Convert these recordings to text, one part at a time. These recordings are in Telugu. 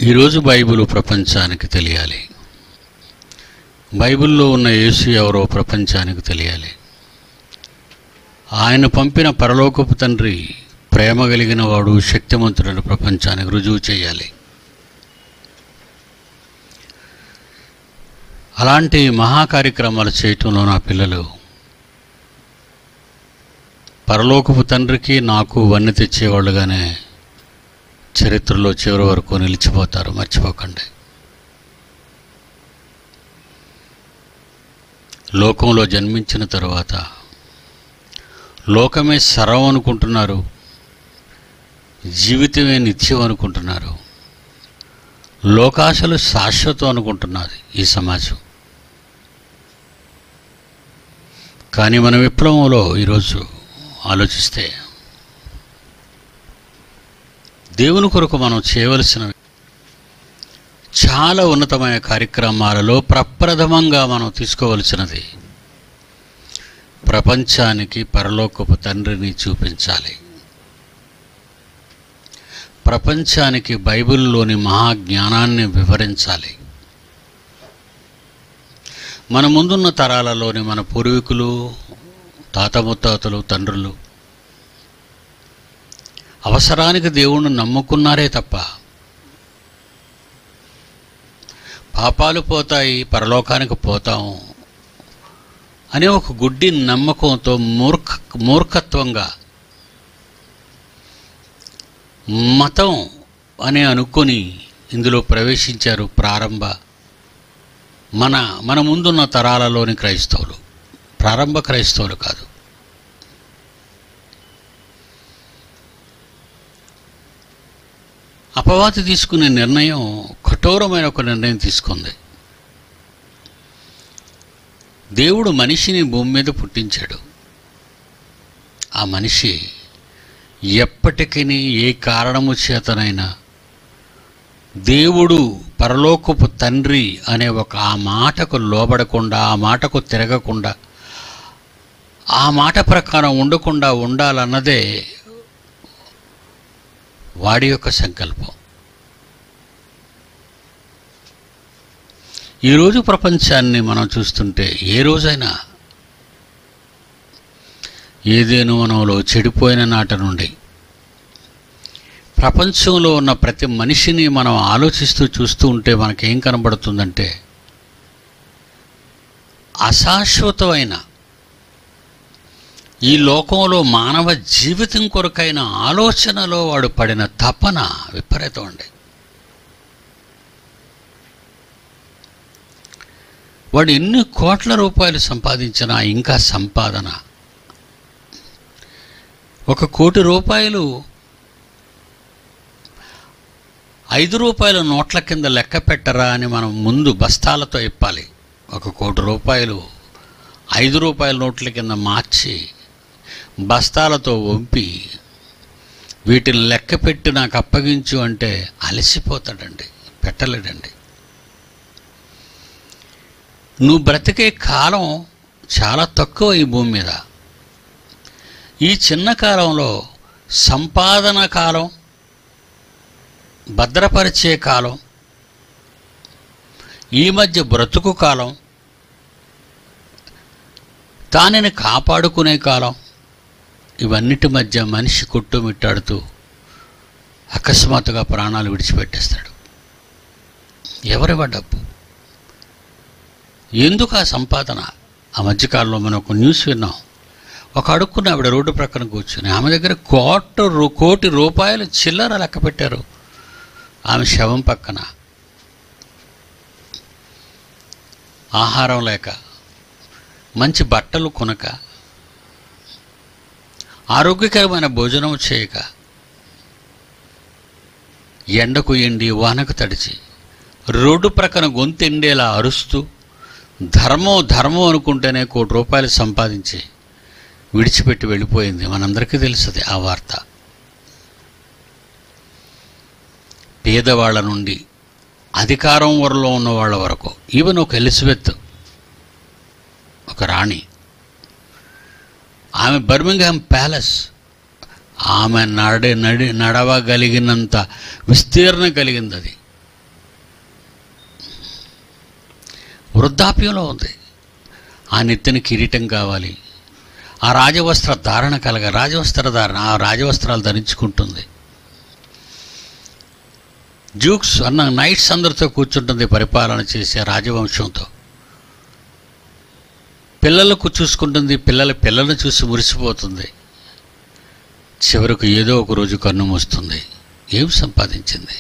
ఈరోజు బైబిల్ ప్రపంచానికి తెలియాలి బైబిల్లో ఉన్న యేసు ఎవరో ప్రపంచానికి తెలియాలి ఆయన పంపిన పరలోకపు తండ్రి ప్రేమ కలిగిన వాడు శక్తిమంతుడని ప్రపంచానికి రుజువు చేయాలి అలాంటి మహా కార్యక్రమాలు చేయటంలో నా పిల్లలు పరలోకపు తండ్రికి నాకు వన్నె తెచ్చేవాళ్ళుగానే చరిత్రలో చివరి వరకు నిలిచిపోతారు మర్చిపోకండి లోకంలో జన్మించిన తరువాత లోకమే సర్వం అనుకుంటున్నారు జీవితమే నిత్యం అనుకుంటున్నారు లోకాశలు శాశ్వతం అనుకుంటున్నది ఈ సమాజం కానీ మన విప్లవంలో ఈరోజు ఆలోచిస్తే దేవుని కొరకు మనం చేయవలసిన చాలా ఉన్నతమైన కార్యక్రమాలలో ప్రప్రథమంగా మనం తీసుకోవలసినది ప్రపంచానికి పరలోకపు తండ్రిని చూపించాలి ప్రపంచానికి బైబిల్లోని మహాజ్ఞానాన్ని వివరించాలి మన ముందున్న తరాలలోని మన పూర్వీకులు తాత ముత్తాతలు తండ్రులు అవసరానికి దేవుణ్ణి నమ్ముకున్నారే తప్ప పాపాలు పోతాయి పరలోకానికి పోతాము అనే ఒక గుడ్డి నమ్మకంతో మూర్ఖ మూర్ఖత్వంగా మతం అని అనుకొని ఇందులో ప్రవేశించారు ప్రారంభ మన మన ముందున్న తరాలలోని క్రైస్తవులు ప్రారంభ క్రైస్తవులు కాదు అపవాది తీసుకునే నిర్ణయం కఠోరమైన ఒక నిర్ణయం తీసుకుంది దేవుడు మనిషిని భూమి మీద పుట్టించాడు ఆ మనిషి ఎప్పటికీ ఏ కారణము చేతనైనా దేవుడు పరలోకపు తండ్రి అనే ఒక ఆ మాటకు లోబడకుండా ఆ మాటకు తిరగకుండా ఆ మాట ప్రకారం ఉండకుండా ఉండాలన్నదే వాడి యొక్క సంకల్పం ఈరోజు ప్రపంచాన్ని మనం చూస్తుంటే ఏ రోజైనా ఏదేను మనలో చెడిపోయిన నాట నుండి ప్రపంచంలో ఉన్న ప్రతి మనిషిని మనం ఆలోచిస్తూ చూస్తూ ఉంటే మనకేం కనబడుతుందంటే అశాశ్వతమైన ఈ లోకంలో మానవ జీవితం కొరకైన ఆలోచనలో వాడు పడిన తపన విపరీతం అండి వాడు ఎన్ని కోట్ల రూపాయలు సంపాదించినా ఇంకా సంపాదన ఒక కోటి రూపాయలు ఐదు రూపాయల నోట్ల కింద లెక్క పెట్టరా అని మనం ముందు బస్తాలతో ఇప్పాలి ఒక కోటి రూపాయలు ఐదు రూపాయల నోట్ల కింద మార్చి బస్తాలతో వంపి వీటిని లెక్క పెట్టి నాకు అప్పగించు అంటే అలసిపోతాడండి పెట్టలేడండి నువ్వు బ్రతికే కాలం చాలా తక్కువ ఈ భూమి మీద ఈ చిన్న కాలంలో సంపాదన కాలం భద్రపరిచే కాలం ఈ మధ్య బ్రతుకు కాలం తానిని కాపాడుకునే కాలం ఇవన్నిటి మధ్య మనిషి కొట్టుమిట్టాడుతూ అకస్మాత్తుగా ప్రాణాలు విడిచిపెట్టేస్తాడు ఎవరివ డబ్బు ఎందుకు ఆ సంపాదన ఆ మధ్యకాలంలో మనం ఒక న్యూస్ విన్నాం ఒక అడుక్కున్న ఆవిడ రోడ్డు ప్రక్కన కూర్చుని ఆమె దగ్గర కోట రూ- కోటి రూపాయలు చిల్లర లెక్క పెట్టారు ఆమె శవం పక్కన ఆహారం లేక మంచి బట్టలు కొనక ఆరోగ్యకరమైన భోజనం చేయక ఎండకు ఎండి వానకు తడిచి రోడ్డు ప్రక్కన గొంతెండేలా అరుస్తూ ధర్మం ధర్మం అనుకుంటేనే కోటి రూపాయలు సంపాదించి విడిచిపెట్టి వెళ్ళిపోయింది మనందరికీ తెలుస్తుంది ఆ వార్త పేదవాళ్ళ నుండి అధికారం వరలో ఉన్న వాళ్ళ వరకు ఈవెన్ ఒక ఎలిజబెత్ ఒక రాణి ఆమె బర్మింగ్హామ్ ప్యాలెస్ ఆమె నడి నడి నడవగలిగినంత విస్తీర్ణం కలిగింది అది వృద్ధాప్యంలో ఉంది ఆ నెత్తిన కిరీటం కావాలి ఆ రాజవస్త్ర ధారణ కలగ రాజవస్త్ర ధారణ ఆ రాజవస్త్రాలు ధరించుకుంటుంది జూక్స్ అన్న నైట్స్ అందరితో కూర్చుంటుంది పరిపాలన చేసే రాజవంశంతో పిల్లలకు చూసుకుంటుంది పిల్లల పిల్లలను చూసి మురిసిపోతుంది చివరకు ఏదో ఒక రోజు కన్ను మూస్తుంది ఏం సంపాదించింది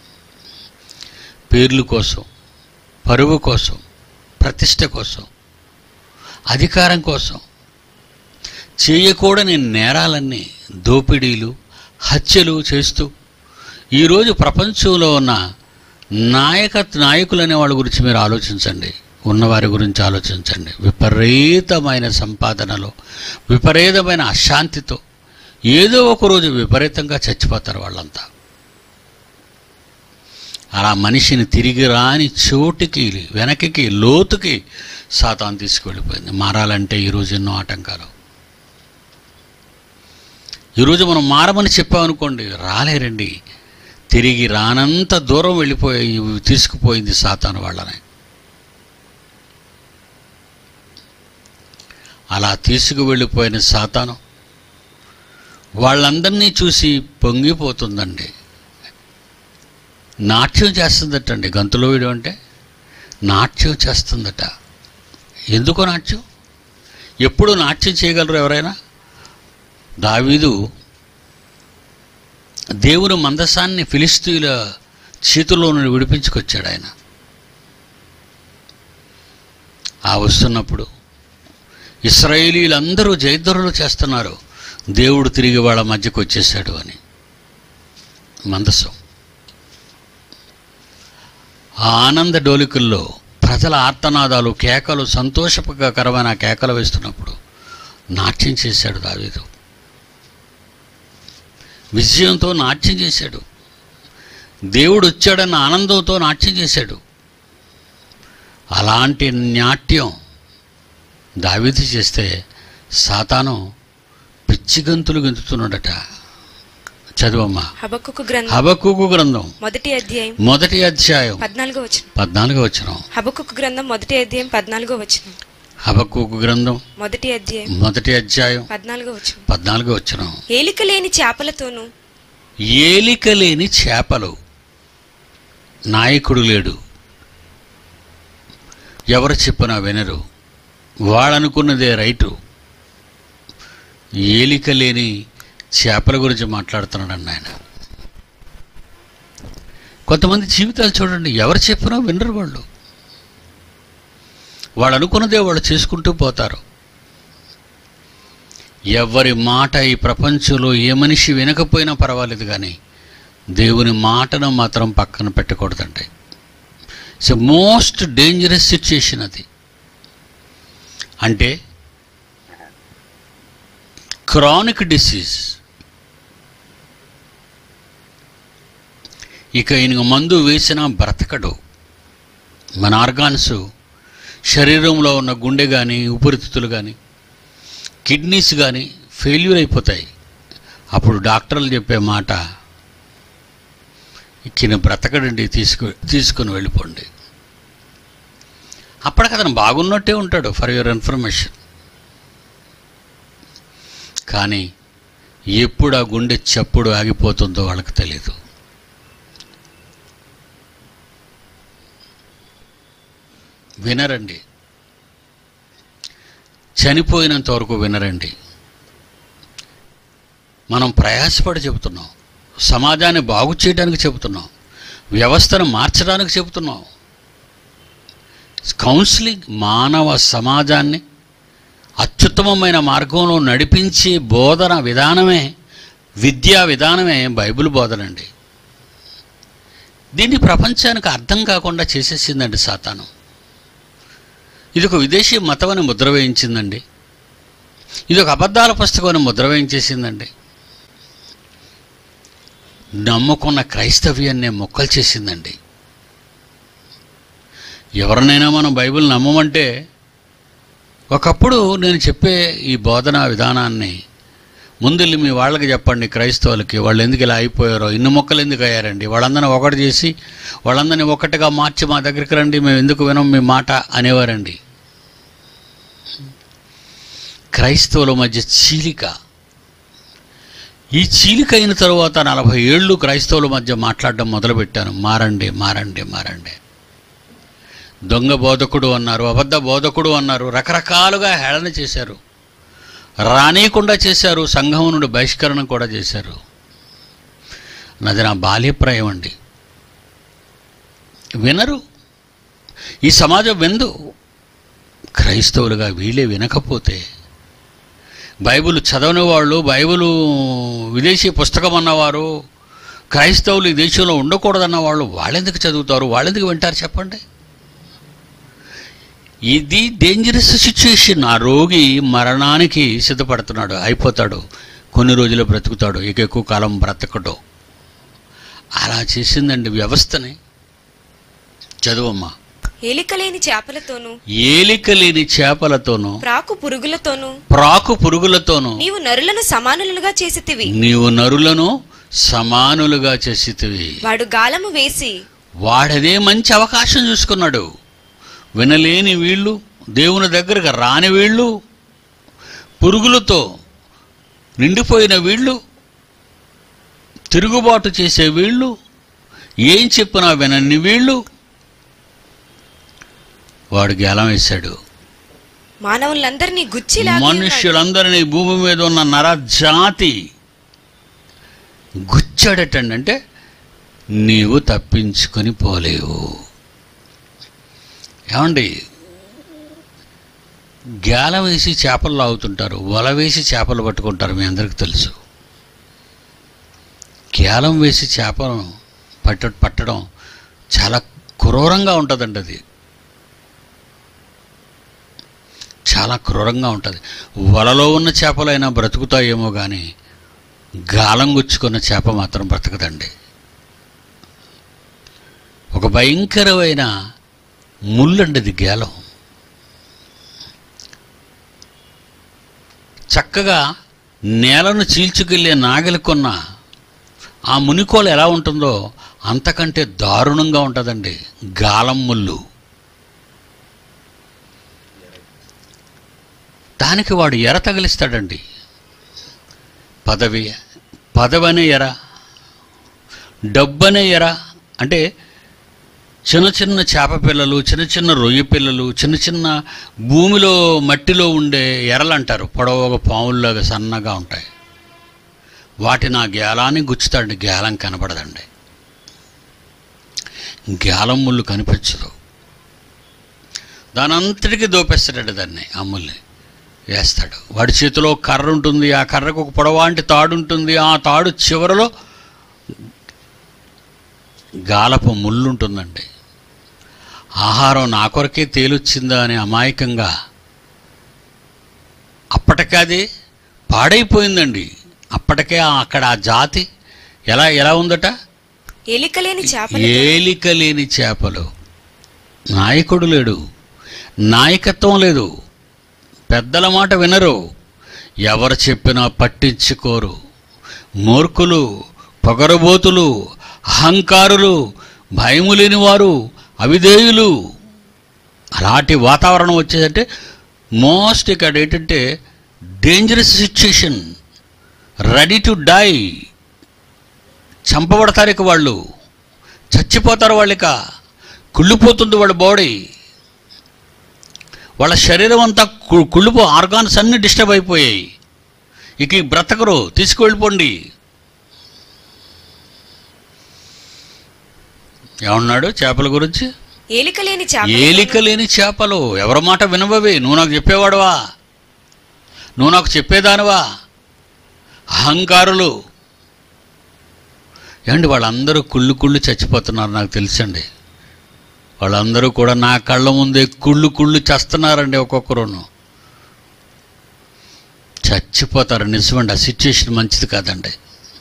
పేర్లు కోసం పరువు కోసం ప్రతిష్ట కోసం అధికారం కోసం చేయకూడని నేరాలన్నీ దోపిడీలు హత్యలు చేస్తూ ఈరోజు ప్రపంచంలో ఉన్న నాయక నాయకులనే వాళ్ళ గురించి మీరు ఆలోచించండి ఉన్నవారి గురించి ఆలోచించండి విపరీతమైన సంపాదనలో విపరీతమైన అశాంతితో ఏదో ఒక రోజు విపరీతంగా చచ్చిపోతారు వాళ్ళంతా అలా మనిషిని తిరిగి రాని చోటికి వెనక్కి లోతుకి సాతాన్ తీసుకువెళ్ళిపోయింది మారాలంటే ఈరోజు ఎన్నో ఆటంకాలు ఈరోజు మనం మారమని చెప్పామనుకోండి రాలేరండి తిరిగి రానంత దూరం వెళ్ళిపోయి తీసుకుపోయింది సాతాను వాళ్ళని అలా తీసుకు వెళ్ళిపోయిన సాతాను వాళ్ళందరినీ చూసి పొంగిపోతుందండి నాట్యం చేస్తుందటండి గంతులో వీడు అంటే నాట్యం చేస్తుందట ఎందుకో నాట్యం ఎప్పుడు నాట్యం చేయగలరు ఎవరైనా దావీదు దేవుని మందసాన్ని ఫిలిస్తీన్ల చేతుల్లో నుండి విడిపించుకొచ్చాడు ఆయన ఆ వస్తున్నప్పుడు ఇస్రాయేలీలందరూ జయధ్వరులు చేస్తున్నారు దేవుడు తిరిగి వాళ్ళ మధ్యకు వచ్చేసాడు అని మందసం ఆ ఆనంద డోలికల్లో ప్రజల ఆర్తనాదాలు కేకలు సంతోషకరమైన కేకలు వేస్తున్నప్పుడు నాట్యం చేశాడు దావీదు విజయంతో నాట్యం చేశాడు దేవుడు వచ్చాడన్న ఆనందంతో నాట్యం చేశాడు అలాంటి నాట్యం దావీదు చేస్తే సాతాను పిచ్చి గంతులు గెంతుతున్నాడట చదువమ్మా హబక్కుకు గ్రంథం హబక్కుకు గ్రంథం మొదటి అధ్యాయం మొదటి అధ్యాయం పద్నాలుగో వచనం పద్నాలుగో వచ్చిన హబక్కుకు గ్రంథం మొదటి అధ్యాయం పద్నాలుగో వచనం హబక్కుకు గ్రంథం మొదటి అధ్యాయం మొదటి అధ్యాయం పద్నాలుగో వచనం పద్నాలుగో వచ్చిన ఏలిక లేని చేపలతోనూ ఏలిక లేని చేపలు నాయకుడు లేడు ఎవరు చెప్పినా వినరు వాడనుకున్నదే రైటు ఏలిక లేని చేపల గురించి మాట్లాడుతున్నాడు ఆయన కొంతమంది జీవితాలు చూడండి ఎవరు చెప్పినా వినరు వాళ్ళు వాళ్ళు అనుకున్నదే వాళ్ళు చేసుకుంటూ పోతారు ఎవరి మాట ఈ ప్రపంచంలో ఏ మనిషి వినకపోయినా పర్వాలేదు కానీ దేవుని మాటను మాత్రం పక్కన పెట్టకూడదండి ఇట్స్ మోస్ట్ డేంజరస్ సిచ్యుయేషన్ అది అంటే క్రానిక్ డిసీజ్ ఇక ఈయన మందు వేసినా బ్రతకడు మన ఆర్గాన్స్ శరీరంలో ఉన్న గుండె కానీ ఊపిరితిత్తులు కానీ కిడ్నీస్ కానీ ఫెయిల్యూర్ అయిపోతాయి అప్పుడు డాక్టర్లు చెప్పే మాట ఇక్కిన బ్రతకడండి తీసుకు తీసుకుని వెళ్ళిపోండి అప్పటికి అతను బాగున్నట్టే ఉంటాడు ఫర్ యువర్ ఇన్ఫర్మేషన్ కానీ ఎప్పుడు ఆ గుండె చప్పుడు ఆగిపోతుందో వాళ్ళకి తెలియదు వినరండి చనిపోయినంత వరకు వినరండి మనం ప్రయాసపడి చెబుతున్నాం సమాజాన్ని బాగు చేయడానికి చెబుతున్నాం వ్యవస్థను మార్చడానికి చెబుతున్నాం కౌన్సిలింగ్ మానవ సమాజాన్ని అత్యుత్తమమైన మార్గంలో నడిపించే బోధన విధానమే విద్యా విధానమే బైబిల్ బోధనండి దీన్ని ప్రపంచానికి అర్థం కాకుండా చేసేసిందండి సాతాను ఇది ఒక విదేశీ మతం అని ముద్ర వేయించిందండి ఇది ఒక అబద్ధాల పుస్తకం అని ముద్ర వేయించేసిందండి నమ్ముకున్న క్రైస్తవ్యాన్ని మొక్కలు చేసిందండి ఎవరినైనా మనం బైబిల్ నమ్మమంటే ఒకప్పుడు నేను చెప్పే ఈ బోధనా విధానాన్ని ముందు వెళ్ళి మీ వాళ్ళకి చెప్పండి క్రైస్తవులకి వాళ్ళు ఎందుకు ఇలా అయిపోయారో ఇన్ని మొక్కలు ఎందుకు అయ్యారండి వాళ్ళందరినీ ఒకటి చేసి వాళ్ళందరినీ ఒక్కటిగా మార్చి మా దగ్గరికి రండి మేము ఎందుకు వినం మీ మాట అనేవారండి క్రైస్తవుల మధ్య చీలిక ఈ చీలిక అయిన తరువాత నలభై ఏళ్ళు క్రైస్తవుల మధ్య మాట్లాడడం మొదలుపెట్టాను మారండి మారండి మారండి దొంగ బోధకుడు అన్నారు అబద్ధ బోధకుడు అన్నారు రకరకాలుగా హేళన చేశారు రానీయకుండా చేశారు సంఘం నుండి బహిష్కరణ కూడా చేశారు నాది నా బాల్యప్రాయం అండి వినరు ఈ సమాజం విందు క్రైస్తవులుగా వీళ్ళే వినకపోతే బైబిల్ చదవని వాళ్ళు బైబిల్ విదేశీ పుస్తకం అన్నవారు క్రైస్తవులు ఈ దేశంలో ఉండకూడదన్న వాళ్ళు వాళ్ళెందుకు చదువుతారు వాళ్ళెందుకు వింటారు చెప్పండి ఇది డేంజరస్ సిచ్యుయేషన్ ఆ రోగి మరణానికి సిద్ధపడుతున్నాడు అయిపోతాడు కొన్ని రోజులు బ్రతుకుతాడు ఇక ఎక్కువ కాలం బ్రతకడు అలా చేసిందండి వ్యవస్థని చదువమ్మా ఏలికలేని చేపలతోనూ ఏలిక లేని చేపలతోనూ ప్రాకు పురుగులతోనూ ప్రాకు పురుగులతోనూ నీవు నరులను సమానులుగా చేసితివి నీవు నరులను సమానులుగా చేసితివి వాడు గాలము వేసి వాడదే మంచి అవకాశం చూసుకున్నాడు వినలేని వీళ్ళు దేవుని దగ్గరకు రాని వీళ్ళు పురుగులతో నిండిపోయిన వీళ్ళు తిరుగుబాటు చేసే వీళ్ళు ఏం చెప్పినా వినని వీళ్ళు వాడు గేలం వేశాడు మానవులందరినీ గుచ్చిలాగి ఉన్నాడు. మనుష్యులందరినీ భూమి మీద ఉన్న నరజాతి గుచ్చాడటండి అంటే నీవు తప్పించుకొని పోలేవు ఏమండి గేల వేసి చేపలు లాగుతుంటారు వల వేసి చేపలు పట్టుకుంటారు మీ అందరికీ తెలుసు గేలం వేసి చేపను పట్ట పట్టడం చాలా క్రూరంగా ఉంటుందండి అది చాలా క్రూరంగా ఉంటుంది వలలో ఉన్న చేపలైనా బ్రతుకుతాయేమో కానీ గాలం గుచ్చుకున్న చేప మాత్రం బ్రతకదండి ఒక భయంకరమైన ముళ్ళండి అది గేలం చక్కగా నేలను చీల్చుకెళ్ళే నాగలికొన్న ఆ మునికోలు ఎలా ఉంటుందో అంతకంటే దారుణంగా ఉంటుందండి గాలం ముళ్ళు దానికి వాడు ఎర తగిలిస్తాడండి పదవి పదవనే ఎర డబ్బనే ఎర అంటే చిన్న చిన్న చేప పిల్లలు చిన్న చిన్న రొయ్య పిల్లలు చిన్న చిన్న భూమిలో మట్టిలో ఉండే ఎరలు అంటారు పొడవగా పాముల్లాగా సన్నగా ఉంటాయి వాటిని ఆ గేలాన్ని గుచ్చుతాడు గేలం కనపడదండి గేలం ముళ్ళు కనిపించదు దాని అంతటికీ దోపేస్తాడు దాన్ని ఆ ముల్ని వేస్తాడు వాడి చేతిలో కర్ర ఉంటుంది ఆ కర్రకు ఒక పొడవాంటి తాడు ఉంటుంది ఆ తాడు చివరలో గాలపు ముళ్ళు ఉంటుందండి ఆహారం నా కొరకే తేలొచ్చిందా అని అమాయకంగా అప్పటికే అది పాడైపోయిందండి అప్పటికే ఆ- అక్కడ ఆ జాతి ఎలా ఎలా ఉందట ఎలికలేని చేపలు ఏలిక లేని చేపలు నాయకుడు లేడు నాయకత్వం లేదు పెద్దల మాట వినరు ఎవరు చెప్పినా పట్టించుకోరు మూర్ఖులు పొగరబోతులు అహంకారులు భయము లేని వారు అవిధేయులు అలాంటి వాతావరణం వచ్చేదంటే మోస్ట్ ఇక్కడ ఏంటంటే dangerous situation ready to die చంపబడతారు ఇక వాళ్ళు చచ్చిపోతారు వాళ్ళు ఇక కుళ్ళిపోతుంది వాళ్ళ బాడీ వాళ్ళ శరీరం అంతా కు- కుళ్ళిపో ఆర్గాన్స్ అన్నీ డిస్టర్బ్ అయిపోయాయి ఇక ఈ బ్రతకరు తీసుకువెళ్ళిపోండి ఏమన్నాడు చేపల గురించి ఏలికలేని చేపలు ఏలిక లేని చేపలు ఎవరి మాట వినవవి నువ్వు నాకు చెప్పేవాడువా నువ్వు నాకు చెప్పేదానివా అహంకారులు ఏమండి వాళ్ళందరూ కుళ్ళు కుళ్ళు చచ్చిపోతున్నారు నాకు తెలుసండి వాళ్ళందరూ కూడా నా కళ్ళ ముందే కుళ్ళు కుళ్ళు చేస్తున్నారండి ఒక్కొక్కరును చచ్చిపోతారు నిజమండి ఆ సిచ్యుయేషన్ మంచిది కాదండి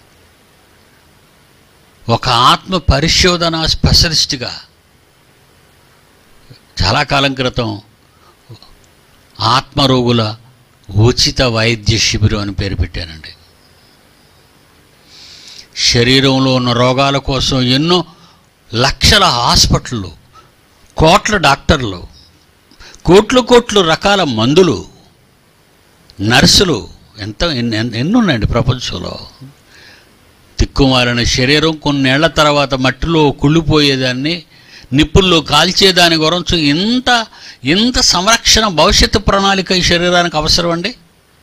ఒక ఆత్మ పరిశోధన స్పెషలిస్ట్గా చాలా కాలం క్రితం ఆత్మరోగుల ఉచిత వైద్య శిబిరం అని పేరు పెట్టానండి శరీరంలో ఉన్న రోగాల కోసం ఎన్నో లక్షల హాస్పిటళ్ళు కోట్ల డాక్టర్లు కోట్లు కోట్లు రకాల మందులు నర్సులు ఎంత ఎన్ని ఎన్ని- ఎన్ని ఉన్నాయండి ప్రపంచంలో తిక్కుమారిన శరీరం కొన్నేళ్ల తర్వాత మట్టిలో కుళ్ళిపోయేదాన్ని నిప్పుల్లో కాల్చేదాని గురించి ఇంత ఇంత సంరక్షణ భవిష్యత్తు ప్రణాళిక ఈ శరీరానికి అవసరం అండి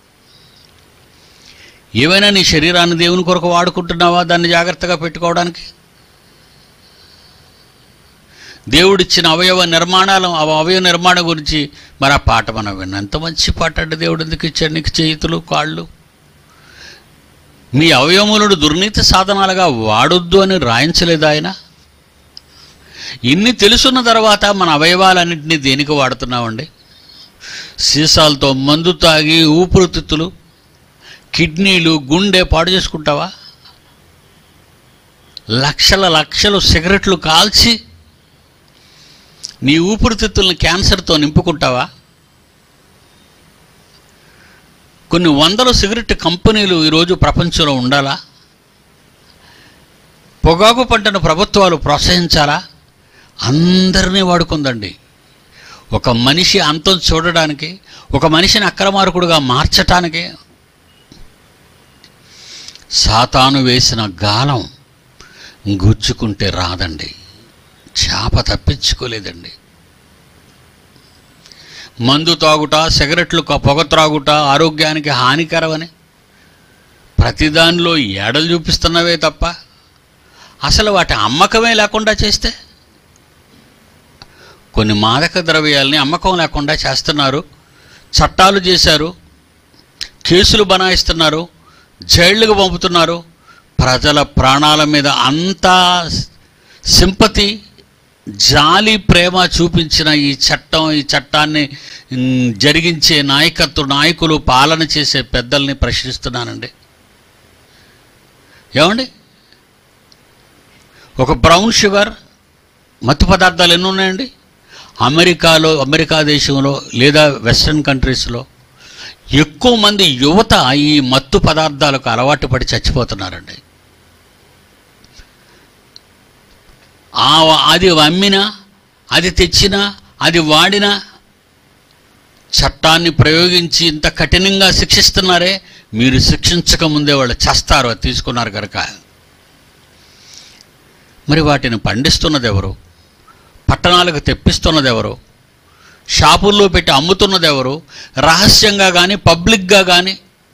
ఏమైనా నీ శరీరాన్ని దేవుని కొరకు వాడుకుంటున్నావా దాన్ని జాగ్రత్తగా పెట్టుకోవడానికి దేవుడిచ్చిన అవయవ నిర్మాణాలు ఆ అవయవ నిర్మాణం గురించి మరి ఆ పాట మనం విన్నాం ఎంత మంచి పాట అంటే దేవుడు ఎందుకు ఇచ్చాడు నీకు చేతులు కాళ్ళు మీ అవయవములను దుర్నీతి సాధనాలుగా వాడొద్దు అని రాయించలేదు ఆయన ఇన్ని తెలుసున్న తర్వాత మన అవయవాలన్నింటినీ దేనికి వాడుతున్నామండి సీసాలతో మందు తాగి ఊపిరితిత్తులు కిడ్నీలు గుండె పాడు చేసుకుంటావా లక్షల లక్షలు సిగరెట్లు కాల్చి నీ ఊపిరితిత్తుల్ని క్యాన్సర్తో నింపుకుంటావా కొన్ని వందల సిగరెట్ కంపెనీలు ఈరోజు ప్రపంచంలో ఉండాలా పొగాకు పంటను ప్రభుత్వాలు ప్రోత్సహించాలా అందరినీ వాడుకుందండి ఒక మనిషి అంతం చూడడానికి ఒక మనిషిని అక్రమార్కుడుగా మార్చటానికి సాతాను వేసిన గాలం గుచ్చుకుంటే రాదండి చేప తప్పించుకోలేదండి మందు తాగుట సిగరెట్లు క- పొగ త్రాగుట ఆరోగ్యానికి హానికరమని ప్రతిదానిలో ఏడలు చూపిస్తున్నవే తప్ప అసలు వాటి అమ్మకమే లేకుండా చేస్తే కొన్ని మాదక ద్రవ్యాల్ని అమ్మకం లేకుండా చేస్తున్నారు చట్టాలు చేశారు కేసులు బనాయిస్తున్నారు జైళ్ళకు పంపుతున్నారు ప్రజల ప్రాణాల మీద అంతా సింపతి జాలి ప్రేమ చూపించిన ఈ చట్టం ఈ చట్టాన్ని మ్, జరిగించే నాయకత్వ నాయకులు పాలన చేసే పెద్దల్ని ప్రశ్నిస్తున్నానండి ఏమండి ఒక బ్రౌన్ షుగర్ మత్తు పదార్థాలు ఎన్ని ఉన్నాయండి అమెరికాలో అమెరికా దేశంలో లేదా వెస్ట్రన్ కంట్రీస్లో ఎక్కువ మంది యువత ఈ మత్తు పదార్థాలకు అలవాటు పడి చచ్చిపోతున్నారండి ఆ అది అమ్మినా అది తెచ్చినా అది వాడినా చట్టాన్ని ప్రయోగించి ఇంత కఠినంగా శిక్షిస్తున్నారే మీరు శిక్షించక ముందే వాళ్ళు చేస్తారు అది తీసుకున్నారు కనుక మరి వాటిని పండిస్తున్నది ఎవరు పట్టణాలకు తెప్పిస్తున్నది ఎవరు షాపుల్లో పెట్టి అమ్ముతున్నది ఎవరు రహస్యంగా కానీ పబ్లిక్గా కానీ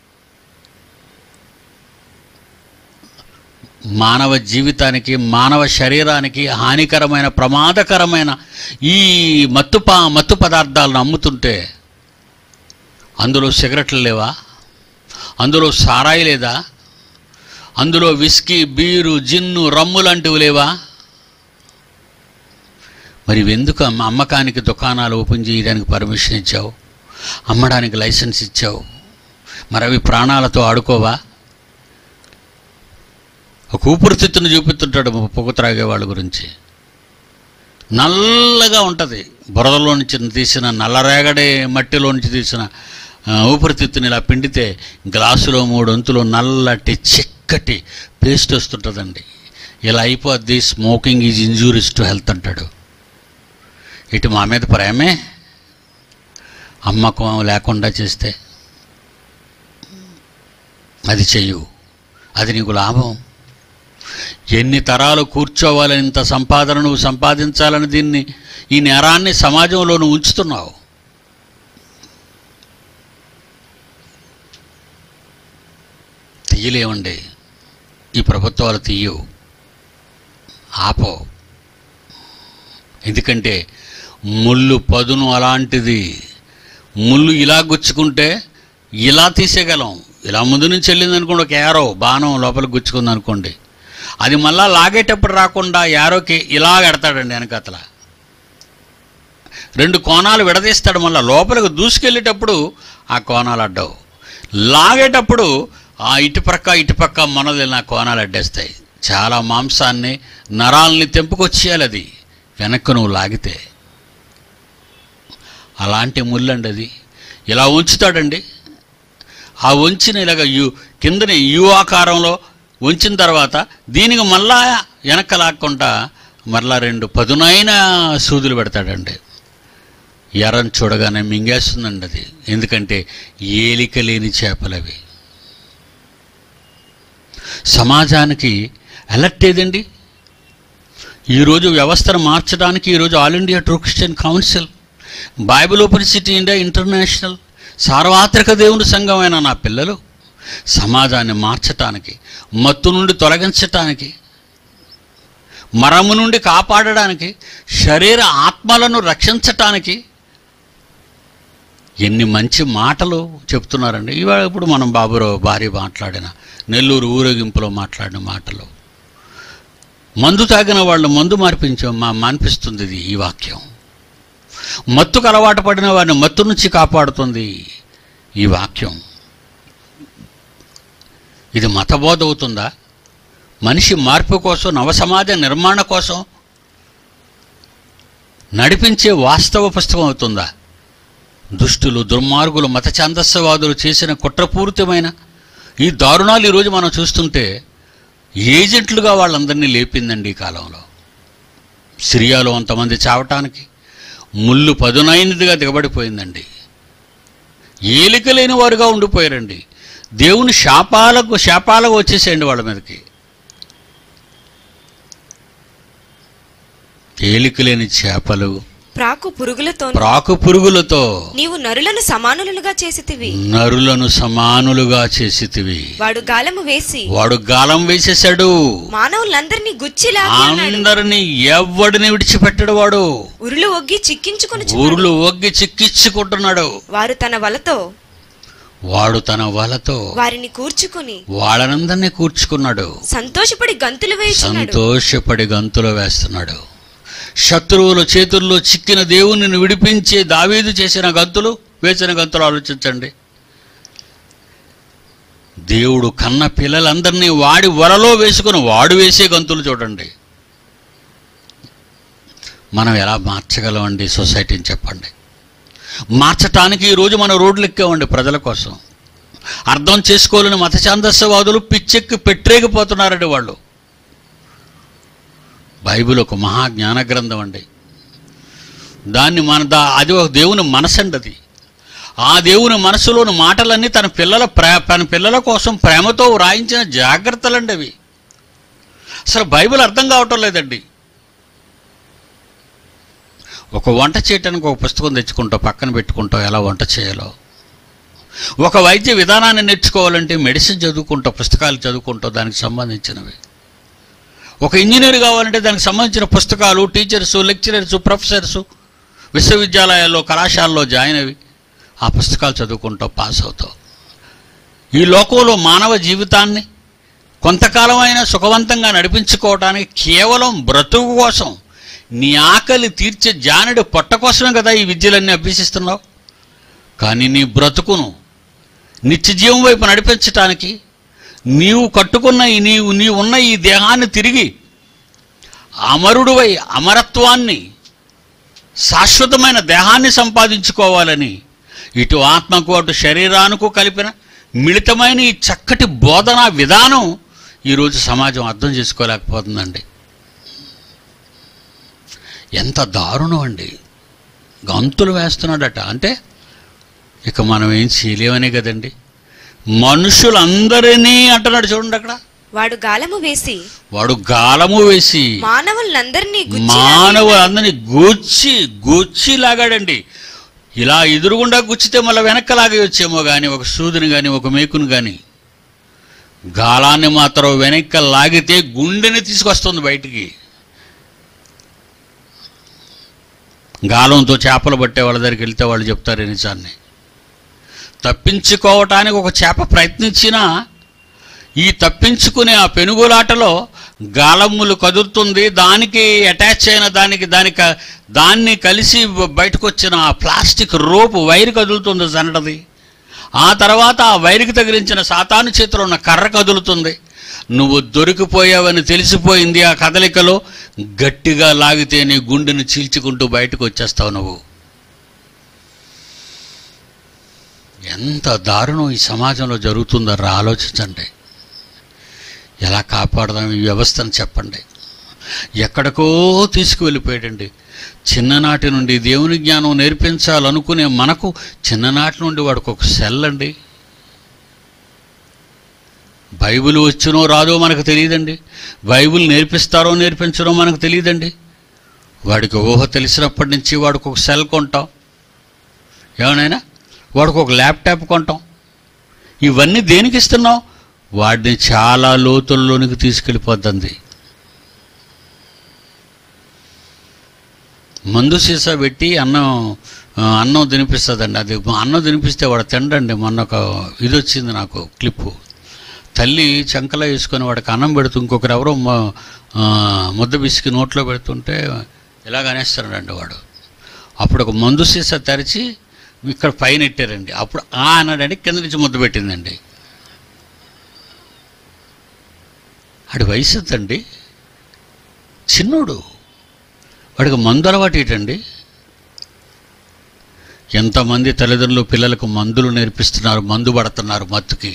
మానవ జీవితానికి మానవ శరీరానికి హానికరమైన ప్రమాదకరమైన ఈ మత్తు పా మత్తు పదార్థాలను అమ్ముతుంటే అందులో సిగరెట్లు లేవా అందులో సారాయి లేదా అందులో విస్కీ బీరు జిన్ను రమ్ము లాంటివి లేవా మరి ఎందుకు అమ్మ అమ్మకానికి దుకాణాలు ఓపెన్ చేయడానికి పర్మిషన్ ఇచ్చావు అమ్మడానికి లైసెన్స్ ఇచ్చావు మరి అవి ప్రాణాలతో ఆడుకోవా ఒక ఊపిరితిత్తును చూపిస్తుంటాడు పొగ త్రాగే వాళ్ళ గురించి నల్లగా ఉంటుంది బురదలో నుంచి తీసిన నల్లరేగడే మట్టిలో నుంచి తీసిన ఆ, ఊపిరితిత్తుని ఇలా పిండితే గ్లాసులో మూడు వంతులు నల్లటి చిక్కటి పేస్ట్ వస్తుంటుందండి ఇలా అయిపోద్ది smoking is injuries to health అంటాడు ఇటు మా మీద ప్రేమే అమ్మకం లేకుండా చేస్తే అది చెయ్యు అది నీకు లాభం ఎన్ని తరాలు కూర్చోవాలని ఇంత సంపాదన నువ్వు సంపాదించాలని దీన్ని ఈ నేరాన్ని సమాజంలో నువ్వు ఉంచుతున్నావు తీయలేవండి ఈ ప్రభుత్వాలు తీయవు ఆపో ఎందుకంటే ముళ్ళు పదును అలాంటిది ముళ్ళు ఇలా గుచ్చుకుంటే ఇలా తీసేయగలం ఇలా ముందు నుంచి వెళ్ళింది అనుకోండి ఒక యారో బాణం లోపలికి గుచ్చుకుంది అనుకోండి అది మళ్ళా లాగేటప్పుడు రాకుండా యారోకి ఇలా పెడతాడండి వెనకతల రెండు కోణాలు విడదీస్తాడు మళ్ళీ లోపలికి దూసుకెళ్ళేటప్పుడు ఆ కోణాలు అడ్డవు లాగేటప్పుడు ఆ ఇటుపక్క ఇటుపక్క మనది నా కోణాలు అడ్డేస్తాయి చాలా మాంసాన్ని నరాల్ని తెంపుకొచ్చేయాలి అది వెనక్కు నువ్వు లాగితే అలాంటి ముళ్ళండి అది ఇలా ఉంచుతాడండి ఆ వంచిన ఇలాగ యు కిందని యు ఆకారంలో ఉంచిన తర్వాత దీనికి మళ్ళా వెనక్కి లాక్కుండా మరలా రెండు పదునైన సూదులు పెడతాడండి ఎర్రని చూడగానే మింగేస్తుందండి అది ఎందుకంటే ఏలిక లేని చేపలవి సమాజానికి అలర్ట్ ఏదండి ఈరోజు వ్యవస్థను మార్చడానికి ఈరోజు all India true Christian council Bible open city India international సార్వత్రిక దేవుని సంఘమైన నా పిల్లలు సమాజాన్ని మార్చటానికి మత్తు నుండి తొలగించటానికి మరము నుండి కాపాడడానికి శరీర ఆత్మలను రక్షించటానికి ఎన్ని మంచి మాటలు చెప్తున్నారండి ఇవాళ ఇప్పుడు మనం బాబురావు భార్య మాట్లాడిన నెల్లూరు ఊరేగింపులో మాట్లాడిన మాటలు మందు తాగిన వాళ్ళు మందు మార్పించ మా మాన్పిస్తుంది ఇది ఈ వాక్యం మత్తుకు అలవాటు పడిన వారిని మత్తు నుంచి కాపాడుతుంది ఈ వాక్యం ఇది మతబోధ అవుతుందా మనిషి మార్పు కోసం నవసమాజ నిర్మాణ కోసం నడిపించే వాస్తవ పుస్తకం అవుతుందా దుష్టులు దుర్మార్గులు మత ఛాందస్యవాదులు చేసిన కుట్రపూరితమైన ఈ దారుణాలు ఈరోజు మనం చూస్తుంటే ఏజెంట్లుగా వాళ్ళందరినీ లేపిందండి ఈ కాలంలో సిరియాలో అంతమంది చావటానికి ముళ్ళు పదునైనదిగా దిగబడిపోయిందండి ఏలిక లేని వారుగా ఉండిపోయారండి దేవుని శాపాలకు శాపాలకు వచ్చేసేయండి వాళ్ళ మీదకి ఏలిక లేని చేపలు ప్రాకు పురుగులతో ప్రాకు పురుగులతో నీవు నరులను సమానులుగా చేసితివి నరులను సమానులుగా చేసితివి వాడు గాలము వేసి వాడు గాలం వేసేశాడు మానవులందరినీ గుచ్చిలాగి అన్నాడు అందరిని ఎవడిని విడిచిపెట్టడు వాడు ఉరులు ఒగ్గి చిక్కించుకొని ఊర్లు ఒగ్గి చిక్కించుకుంటున్నాడు వారు తన వలతో వాడు తన వలతో వారిని కూర్చుకుని వాళ్ళనందరినీ కూర్చుకున్నాడు సంతోషపడి గంతులు వేయుచున్నాడు సంతోషపడి గంతులు వేస్తున్నాడు శత్రువుల చేతుల్లో చిక్కిన దేవునిని విడిపించే దావీదు చేసిన గంతులు వేసిన గంతులు ఆలోచించండి దేవుడు కన్న పిల్లలందరినీ వాడి వలలో వేసుకుని వాడు వేసే గంతులు చూడండి మనం ఎలా మార్చగలమండి సొసైటీని చెప్పండి మార్చటానికి ఈరోజు మన రోడ్లు ఎక్కామండి ప్రజల కోసం అర్థం చేసుకోలేని మత ఛాందస్యవాదులు పిచ్చెక్కి పెట్టరేగిపోతున్నారండి వాళ్ళు బైబిల్ ఒక మహా జ్ఞాన గ్రంథం అండి దాన్ని మన దా అది ఒక దేవుని మనసు అండి అది ఆ దేవుని మనసులోని మాటలన్నీ తన పిల్లల ప్రే తన పిల్లల కోసం ప్రేమతో వ్రాయించిన జాగ్రత్తలండి అవి అసలు బైబిల్ అర్థం కావటం లేదండి ఒక వంట చేయటానికి ఒక పుస్తకం తెచ్చుకుంటావు పక్కన పెట్టుకుంటావు ఎలా వంట చేయాలో ఒక వైద్య విధానాన్ని నేర్చుకోవాలంటే మెడిసిన్ చదువుకుంటావు పుస్తకాలు చదువుకుంటావు దానికి సంబంధించినవి ఒక ఇంజనీర్ కావాలంటే దానికి సంబంధించిన పుస్తకాలు టీచర్సు లెక్చరర్సు ప్రొఫెసర్సు విశ్వవిద్యాలయాల్లో కళాశాలలో జాయిన్ అవి ఆ పుస్తకాలు చదువుకుంటావు పాస్ అవుతావు ఈ లోకంలో మానవ జీవితాన్ని కొంతకాలమైనా సుఖవంతంగా నడిపించుకోవడానికి కేవలం బ్రతుకు కోసం నీ ఆకలి తీర్చే జానడి పొట్ట కోసమే కదా ఈ విద్యలన్నీ అభ్యసిస్తున్నావు కానీ నీ బ్రతుకును నిత్యజీవం వైపు నడిపించటానికి నీవు కట్టుకున్న ఈ నీవు నీవు ఉన్న ఈ దేహాన్ని తిరిగి అమరుడువై అమరత్వాన్ని శాశ్వతమైన దేహాన్ని సంపాదించుకోవాలని ఇటు ఆత్మకు అటు శరీరానికి కలిపిన మిళితమైన ఈ చక్కటి బోధనా విధానం ఈరోజు సమాజం అర్థం చేసుకోలేకపోతుందండి ఎంత దారుణం అండి గంతులు వేస్తున్నాడట అంటే ఇక మనం ఏం చేయలేమనే కదండి మనుషులందరినీ అంటున్నాడు చూడండి అక్కడ వాడు గాలము వేసి వాడు గాలము వేసి మానవులందరినీ గుచ్చి మానవులందరినీ గుచ్చి గుచ్చి లాగాడండి ఇలా ఎదురుగుండా గుచ్చితే మళ్ళీ వెనక్కి లాగేయొచ్చేమో కానీ ఒక సూదిని కానీ ఒక మేకుని కానీ గాలాన్ని మాత్రం వెనక్కి లాగితే గుండెని తీసుకొస్తుంది బయటికి గాలంతో చేపలు పట్టే వాళ్ళ దగ్గరికి వెళ్తే వాళ్ళు చెప్తారు ఈ నిజాన్ని తప్పించుకోవటానికి ఒక చేప ప్రయత్నించినా ఈ తప్పించుకునే ఆ పెనుగులాటలో గాలమ్ములు కదులుతుంది దానికి అటాచ్ అయిన దానికి దానికి దాన్ని కలిసి బయటకు వచ్చిన ఆ ప్లాస్టిక్ రోపు వైర్ కదులుతుంది జనడది ఆ తర్వాత ఆ వైర్కి తగిలించిన సాతాను చేతిలో ఉన్న కర్ర కదులుతుంది నువ్వు దొరికిపోయావని తెలిసిపోయింది ఆ కదలికలో గట్టిగా లాగితే నీ గుండెను చీల్చుకుంటూ బయటకు వచ్చేస్తావు నువ్వు ఎంత దారుణం ఈ సమాజంలో జరుగుతుందో రా ఆలోచించండి ఎలా కాపాడదాం ఈ వ్యవస్థను చెప్పండి ఎక్కడికో తీసుకువెళ్ళిపోయాడండి చిన్ననాటి నుండి దేవుని జ్ఞానం నేర్పించాలనుకునే మనకు చిన్ననాటి నుండి వాడికి ఒక సెల్ అండి బైబిల్ వచ్చునో రాదో మనకు తెలియదండి బైబిల్ నేర్పిస్తారో నేర్పించరో మనకు తెలియదండి వాడికి ఊహ తెలిసినప్పటి నుంచి వాడికి ఒక సెల్ కొంటాం ఏమనైనా వాడికి ఒక ల్యాప్టాప్ కొంటాం ఇవన్నీ దేనికి ఇస్తున్నాం వాడిని చాలా లోతుల్లోనికి తీసుకెళ్ళిపోద్ది మందు సీసా పెట్టి అన్నం ఆ, అన్నం తినిపిస్తుందండి అది అన్నం తినిపిస్తే వాడు తినడండి మొన్న ఒక ఇది వచ్చింది నాకు క్లిప్పు తల్లి చంకలో వేసుకొని వాడికి అన్నం పెడుతూ ఇంకొకరు ఎవరో మ- ఆ, ముద్ద బిసికి నోట్లో పెడుతుంటే ఇలాగ అనేస్తాడండి వాడు అప్పుడు ఒక మందు సీసా తెరిచి ఇక్కడ పైన ఎట్టారండి అప్పుడు ఆ అన్నాడండి కింద నుంచి ముద్ద పెట్టిందండి ఆడి వయసు ఎంతండి చిన్నోడు వాడికి మందు అలవాటు ఏంటండి ఎంతమంది తల్లిదండ్రులు పిల్లలకు మందులు నేర్పిస్తున్నారు మందు పడుతున్నారు మత్తుకి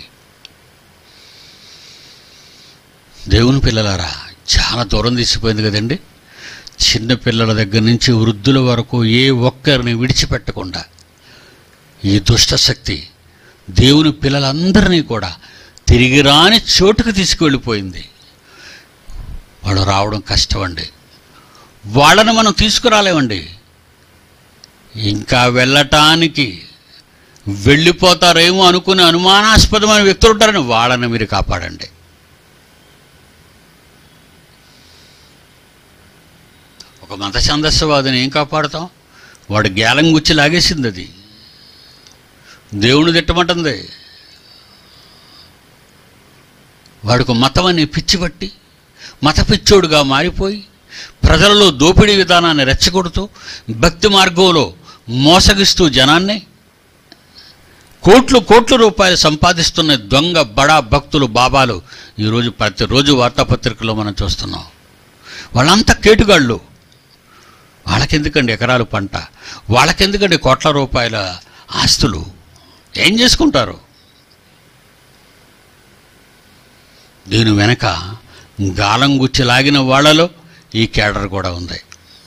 దేవుని పిల్లలారా చాలా దూరం తీసిపోయింది కదండి చిన్న పిల్లల దగ్గర నుంచి వృద్ధుల వరకు ఏ ఒక్కరిని విడిచిపెట్టకుండా ఈ దుష్ట శక్తి దేవుని పిల్లలందరినీ కూడా తిరిగి రాని చోటుకు తీసుకువెళ్ళిపోయింది వాడు రావడం కష్టం అండి వాళ్ళని మనం తీసుకురాలేమండి ఇంకా వెళ్ళటానికి వెళ్ళిపోతారేమో అనుకునే అనుమానాస్పదమైన వ్యక్తులు ఉంటారని వాళ్ళని మీరు కాపాడండి ఒక మత ఛందస్సవాదిని ఏం కాపాడుతాం వాడు గేలం గుచ్చి లాగేసింది అది దేవుని తిట్టమంటుంది వాడికి మతం అనే పిచ్చి పట్టి మత పిచ్చోడుగా మారిపోయి ప్రజలలో దోపిడీ విధానాన్ని రెచ్చగొడుతూ భక్తి మార్గంలో మోసగిస్తూ జనాన్ని కోట్లు కోట్ల రూపాయలు సంపాదిస్తున్న దొంగ బడా భక్తులు బాబాలు ఈరోజు ప్రతిరోజు వార్తాపత్రికలో మనం చూస్తున్నాం వాళ్ళంతా కేటుగాళ్ళు వాళ్ళకెందుకండి ఎకరాలు పంట వాళ్ళకెందుకండి కోట్ల రూపాయల ఆస్తులు ఏం చేసుకుంటారు దీని వెనక గాలం గుచ్చి లాగిన వాళ్ళలో ఈ కేడర్ కూడా ఉంది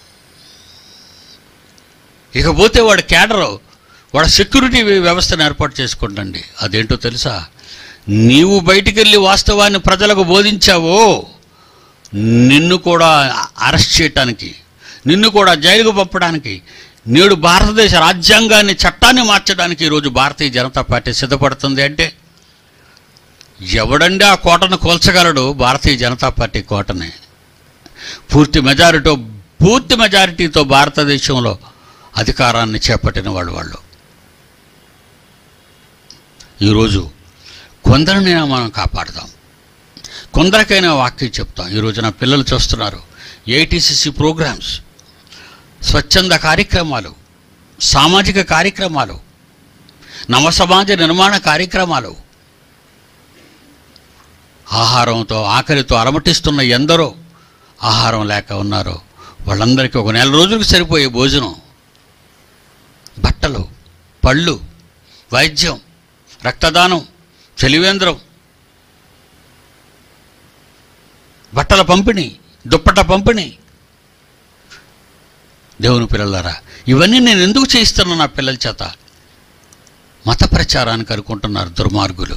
ఇకపోతే వాడు కేడరు వాడు సెక్యూరిటీ వ్యవస్థను ఏర్పాటు చేసుకుంటండి అదేంటో తెలుసా నీవు బయటికి వెళ్ళి వాస్తవాన్ని ప్రజలకు బోధించావో నిన్ను కూడా అరెస్ట్ చేయటానికి నిన్ను కూడా జైలుకు పంపడానికి నేడు భారతదేశ రాజ్యాంగాన్ని చట్టాన్ని మార్చడానికి ఈరోజు భారతీయ జనతా పార్టీ సిద్ధపడుతుంది అంటే ఎవడండి ఆ కోటను కోల్చగలడు భారతీయ జనతా పార్టీ కోటని పూర్తి మెజారిటీ పూర్తి మెజారిటీతో భారతదేశంలో అధికారాన్ని చేపట్టిన వాళ్ళు వాళ్ళు ఈరోజు కొందరినైనా మనం కాపాడదాం కొందరికైనా వాక్యం చెప్తాం ఈరోజు నా పిల్లలు చూస్తున్నారు ఏటీసీసీ ప్రోగ్రామ్స్ స్వచ్ఛంద కార్యక్రమాలు సామాజిక కార్యక్రమాలు నవసమాజ నిర్మాణ కార్యక్రమాలు ఆహారంతో ఆకలితో అలమటిస్తున్న ఎందరో ఆహారం లేక ఉన్నారో వాళ్ళందరికీ ఒక నెల రోజులకు సరిపోయే భోజనం బట్టలు పళ్ళు వైద్యం రక్తదానం చలివేంద్రం బట్టల పంపిణీ దుప్పట పంపిణీ దేవుని పిల్లలారా ఇవన్నీ నేను ఎందుకు చేయిస్తాను నా పిల్లల చేత మత ప్రచారానికి అనుకుంటున్నారు దుర్మార్గులు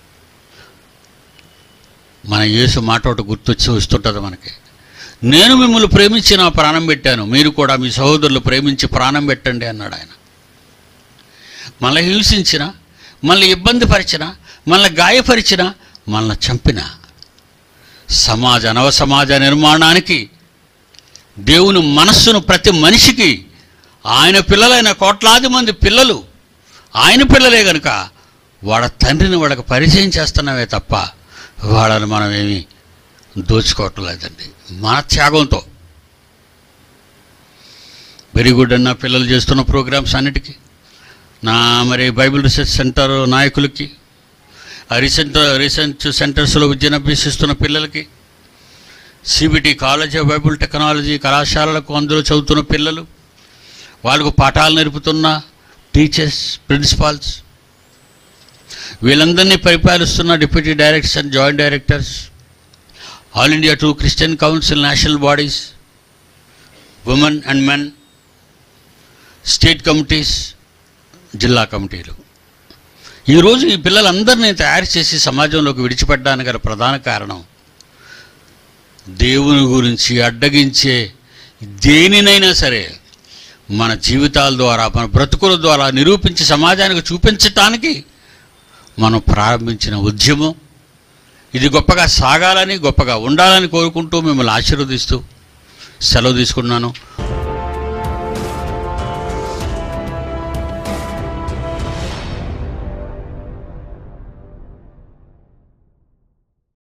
మన యేసు మాట ఒకటి గుర్తొచ్చి వస్తుంటుంది మనకి నేను మిమ్మల్ని ప్రేమించి నా ప్రాణం పెట్టాను మీరు కూడా మీ సహోదరులు ప్రేమించి ప్రాణం పెట్టండి అన్నాడు ఆయన మనల్ని హింసించిన మనల్ని ఇబ్బంది పరిచిన మనల్ని గాయపరిచిన మనల్ని చంపిన సమాజ నవ సమాజ నిర్మాణానికి దేవుని మనస్సును ప్రతి మనిషికి ఆయన పిల్లలైన కోట్లాది మంది పిల్లలు ఆయన పిల్లలే గనుక వాళ్ళ తండ్రిని వాళ్ళకి పరిచయం చేస్తున్నామే తప్ప వాళ్ళని మనం ఏమీ దోచుకోవటం లేదండి మన త్యాగంతో వెరీ గుడ్ అన్న పిల్లలు చేస్తున్న ప్రోగ్రామ్స్ అన్నిటికీ నా మరి బైబిల్ రీసెర్చ్ సెంటర్ నాయకులకి ఆ రీసెంట్ రీసెర్చ్ సెంటర్స్లో విద్యను అభ్యసిస్తున్న పిల్లలకి CBT college of Bible technology కళాశాలలకు అందులో చదువుతున్న పిల్లలు వాళ్ళకు పాఠాలు నేర్పుతున్న టీచర్స్ ప్రిన్సిపాల్స్ వీళ్ళందరినీ పరిపాలిస్తున్న deputy directors and joint directors all India to Christian council national bodies women and men state committees జిల్లా కమిటీలు ఈరోజు ఈ పిల్లలందరినీ తయారు చేసి సమాజంలోకి విడిచిపెట్టడానికి గల ప్రధాన కారణం దేవుని గురించి అడ్డగించే దేనినైనా సరే మన జీవితాల ద్వారా మన బ్రతుకుల ద్వారా నిరూపించి సమాజానికి చూపించటానికి మనం ప్రారంభించిన ఉద్యమం ఇది గొప్పగా సాగాలని గొప్పగా ఉండాలని కోరుకుంటూ మిమ్మల్ని ఆశీర్వదిస్తూ సెలవు తీసుకున్నాను